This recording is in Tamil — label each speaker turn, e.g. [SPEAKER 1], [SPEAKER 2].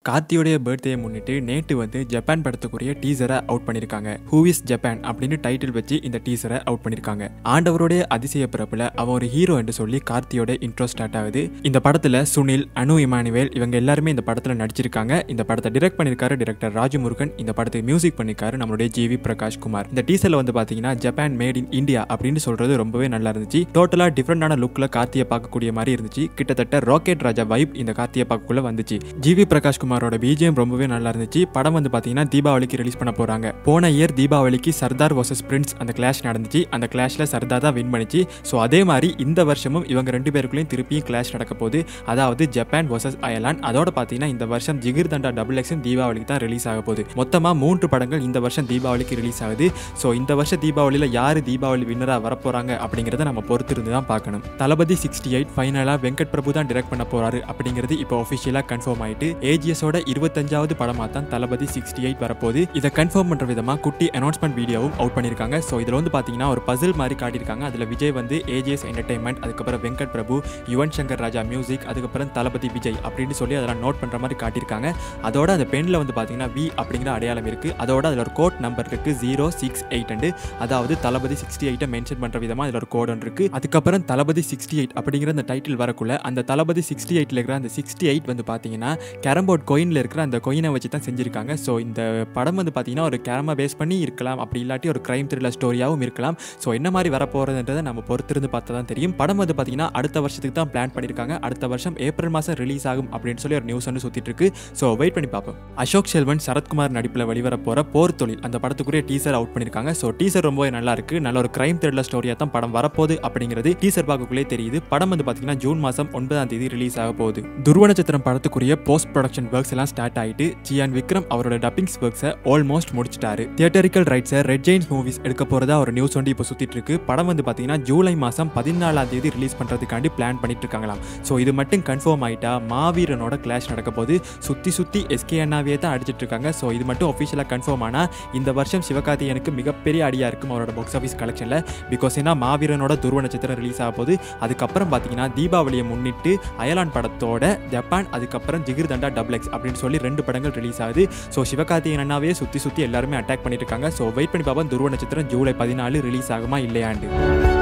[SPEAKER 1] கார்த்தியோடைய பர்த்டேயை முன்னிட்டு நேற்று வந்து ஜப்பான் படத்துக்குரிய டீசரை அவுட் பண்ணியிருக்காங்க ஹூ இஸ் ஜப்பான் அப்படின்னு டைட்டில் வச்சு இந்த டீசரை அவுட் பண்ணியிருக்காங்க ஆண்டவருடைய அதிசய பிறப்புல அவன் ஒரு ஹீரோ என்று சொல்லி கார்த்தியோட இன்ட்ரோ ஸ்டார்ட் ஆகுது இந்த படத்துல சுனில் அனு இமானுவேல் இவங்க எல்லாருமே இந்த படத்துல நடிச்சிருக்காங்க இந்த படத்தை டிரெக்ட் பண்ணியிருக்காரு டிரெக்டர் ராஜமுருகன் இந்த படத்துக்கு மியூசிக் பண்ணியிருக்காரு நம்மளுடைய ஜிவி பிரகாஷ் குமார் இந்த டீசர்ல வந்து பாத்தீங்கன்னா ஜப்பான் மேட் இன் இந்தியா அப்படின்னு சொல்றது ரொம்பவே நல்லா இருந்துச்சு டோட்டலா டிஃப்ரெண்டான லுக்ல கார்த்தியை பார்க்கக்கூடிய மாதிரி இருந்துச்சு கிட்டத்தட்ட ராக்கெட் ராஜா வைப் இந்த கார்த்தியை பார்க்கக்குள்ள வந்துச்சு ஜிவி பிரகாஷ் குமாரோட பிஜிஎம் ரொம்பவே நல்லா இருந்துச்சு படம் வந்து பாத்தீங்கன்னா தீபாவளிக்கு ரிலீஸ் பண்ண போறாங்க போன இயர் தீபாவளிக்கு சர்தார் வர்சஸ் பிரின்ஸ் அந்த கிளாஷ் நடந்துச்சு அந்த கிளாஷ்ல சர்தார் தான் வின் பண்ணிச்சு ஸோ அதே மாதிரி இந்த வருஷமும் இவங்க ரெண்டு பேருக்குள்ளேயும் திருப்பியும் கிளாஷ் நடக்க போகுது அதாவது ஜப்பான் வர்சஸ் அயர்லாந்து அதோட பார்த்தீங்கன்னா இந்த வருஷம் ஜிகிர் தண்டா டபுள் எக்ஸும் தீபாவளிக்கு தான் ரிலீஸ் ஆக போகுது மொத்தமாக மூன்று படங்கள் இந்த வருஷம் தீபாவளிக்கு ரிலீஸ் ஆகுது ஸோ இந்த வருஷம் தீபாவளியில் யார் தீபாவளி வின்னராக வரப்போறாங்க அப்படிங்கிறத நம்ம பொறுத்திருந்து தான் பார்க்கணும் தளபதி சிக்ஸ்டி எயிட் ஃபைனலாக வெங்கட் பிரபு தான் டிரெக்ட் பண்ண போறாரு அப்படிங்கிறது இப்போ ஒஃபிஷியலாக கன்ஃபார்ம் ஆயிட்டு ஏஜிஎஸோட இருபத்தஞ்சாவது படமாக தான் தளபதி சிக்ஸ்டி எயிட் வரப்போகுது இதை கன்ஃபார்ம் பண்ணுற விதமாக குட்டி அனௌன்ஸ்மெண்ட் வீடியோவும் அவுட் பண்ணியிருக்காங்க ஸோ இதில் வந்து பார்த்தீங்கன்னா ஒரு பசில் மாதிரி காட்டியிருக்காங்க அதில் விஜய் வந்து ஏஜிஎஸ் என்டர்டைன்மெண்ட் அதுக்கப்புறம் வெங்கட் பிரபு யுவன் சங்கர் ராஜா மியூசிக் அதுக்கப்புறம் தளபதி விஜய் அப்படின்னு சொல்லி அதெல்லாம் நோட் பண்ணுற மாதிரி காட்டியிருக்காங்க அதோட அந்த பெண்ணில் வந்து பார்த்தீங்கன்னா வி அப்படிங்கிற அடையாளம் இருக்குது அதோட அதில் ஒரு கோட் நம்பர் இருக்குது ஜீரோ சிக்ஸ் எயிட் அண்டு அதாவது தளபதி சிக்ஸ்டி எயிட்டை மென்ஷன் பண்ணுற விதமாக அதில் ஒரு கோட் ஒன்று இருக்குது அதுக்கப்புறம் தளபதி சிக்ஸ்டி எயிட் அப்படிங்கிற அந்த டைட்டில் வரக்குள்ள அந்த தளபதி சிக்ஸ்டி எயிட்டில் இருக்கிற அந்த சிக்ஸ்டி எயிட் வந்து பார்த்தீங்கன்னா கேரம்போர்ட் கோயினில் இருக்கிற அந்த கோயினை வச்சு தான் செஞ்சுருக்காங்க ஸோ இந்த படம் வந்து பார்த்தீங்கன்னா ஒரு கேரமா பேஸ் பண்ணி இருக்கலாம் அப்படி இல்லாட்டி ஒரு கிரைம் த்ரில்லர் ஸ்டோரியாகவும் இருக்கலாம் ஸோ என்ன மாதிரி வரப்போகிறதுன்றதை நம்ம பொறுத்திருந்து பார்த்தா தான் தெரியும் படம் வந்து பார்த்தீங்கன்னா அடுத்த வருஷத்துக்கு தான் பிளான் பண்ணியிருக்காங்க அடுத்த வருஷம் ஏப்ரல் மாதம் ரிலீஸ் ஆகும் அப்படின்னு சொல்லி ஒரு நியூஸ் வந்து சுற்றிட்டு இருக்கு ஸோ வெயிட் பண்ணி பார்ப்போம் அசோக் செல்வன் சரத்குமார் நடிப்பில் வெளிவர போகிற போர் தொழில் அந்த படத்துக்குரிய டீசர் அவுட் பண்ணியிருக்காங்க ஸோ டீசர் ரொம்பவே நல்லா இருக்கு நல்ல ஒரு கிரைம் த்ரில்லர் ஸ்டோரியாக தான் படம் வரப்போகுது அப்படிங்கிறது டீசர் பார்க்கக்குள்ளே தெரியுது படம் வந்து பார்த்தீங்கன்னா ஜூன் மாதம் ஒன்பதாம் தேதி ரிலீஸ் ஆக போகுது துருவ நட்சத்திரம் படத்துக்குரிய போஸ்ட் ப்ரொடக்ஷன் ஒர்க்ஸ் எல்லாம் ஸ்டார்ட் ஆயிட்டு ஜியான் விக்ரம் அவரோட டப்பிங்ஸ் ஒர்க்ஸை ஆல்மோஸ்ட் முடிச்சிட்டாரு தியேட்டரிக்கல் ரைட்ஸை ரெட் ஜெயின்ஸ் மூவிஸ் எடுக்க போறதா ஒரு நியூஸ் வந்து இப்போ சுத்திட்டு இருக்கு படம் வந்து பார்த்தீங்கன்னா ஜூலை மாதம் பதினாலாம் தேதி ரிலீஸ் பண்ணுறதுக்காண்டி பிளான் பண்ணிட்டு இருக்காங்களாம் ஸோ இது மட்டும் கன்ஃபார்ம் ஆயிட்டா மாவீரனோட கிளாஷ் நடக்க போது சுற்றி சுற்றி எஸ்கே அண்ணாவே தான் அடிச்சிட்டு இருக்காங்க ஸோ இது மட்டும் ஒஃபிஷியலாக கன்ஃபார்ம் ஆனால் இந்த வருஷம் சிவகார்த்திகேயனுக்கு மிகப்பெரிய அடியாக இருக்கும் அவரோட பாக்ஸ் ஆஃபீஸ் கலெக்ஷனில் பிகாஸ் ஏன்னா மாவீரனோட துருவ நட்சத்திரம் ரிலீஸ் ஆக போது அதுக்கப்புறம் பார்த்தீங்கன்னா தீபாவளியை முன்னிட்டு அயலான் படத்தோட ஜப்பான் அதுக்கப்புறம் ஜிகிர் தண்டா டபுள் எக்ஸ் அப்படின்னு சொல்லி ரெண்டு படங்கள் ரிலீஸ் ஆகுது ஸோ சிவகார்த்திகேயன் அண்ணாவே சுற்றி சுற்றி எல்லாருமே அட்டாக் பண்ணிட்டு இருக்காங்க ஸோ வெயிட் பண்ணி பார்ப்போம் துருவ நட்சத்திரம் ஜூலை பதினாலு ரிலீஸ் ஆகுமா இல்லையாண்டு